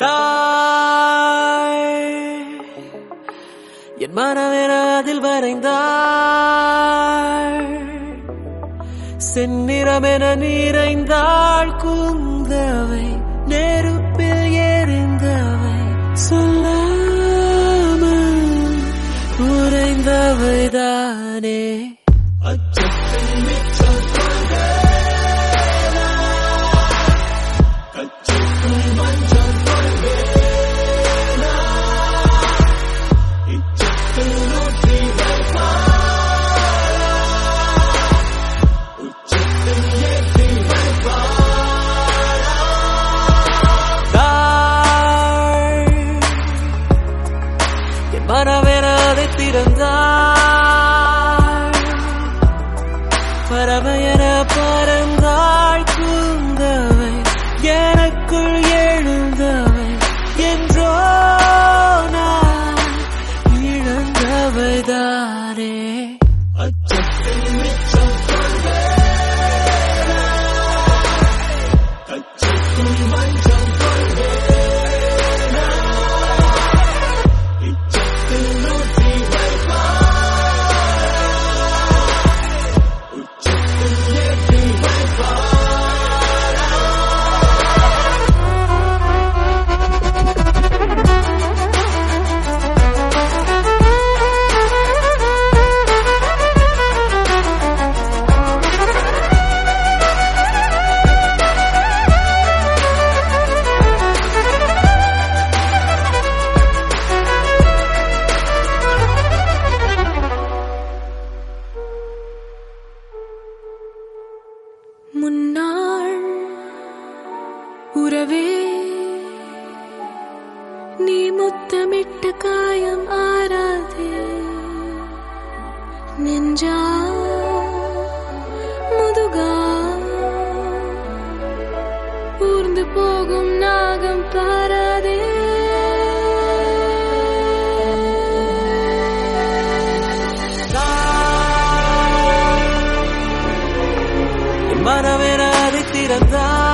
தாய் என் மனமென அதில் வரைந்தாள் செந்நிறமென நிறைந்தாள் குந்தவை நெருப்பில் எரிந்தவை சொல்லாமல் உறைந்தவைதானே தாய் என் மனமென அதை திறந்தாள் பறவையென பறந்தாள் கூந்தவை எனக்குள் எழுந்தவை என்றோ நான் இழந்தவைதானே முன்னாள் உறவே நீ முத்தமிட்டு காயம் ஆறாதே நெஞ்சா முதுகா ஊர்ந்து போகும் நாகம் பாராதே என் மனமென அதை திறந்தாள்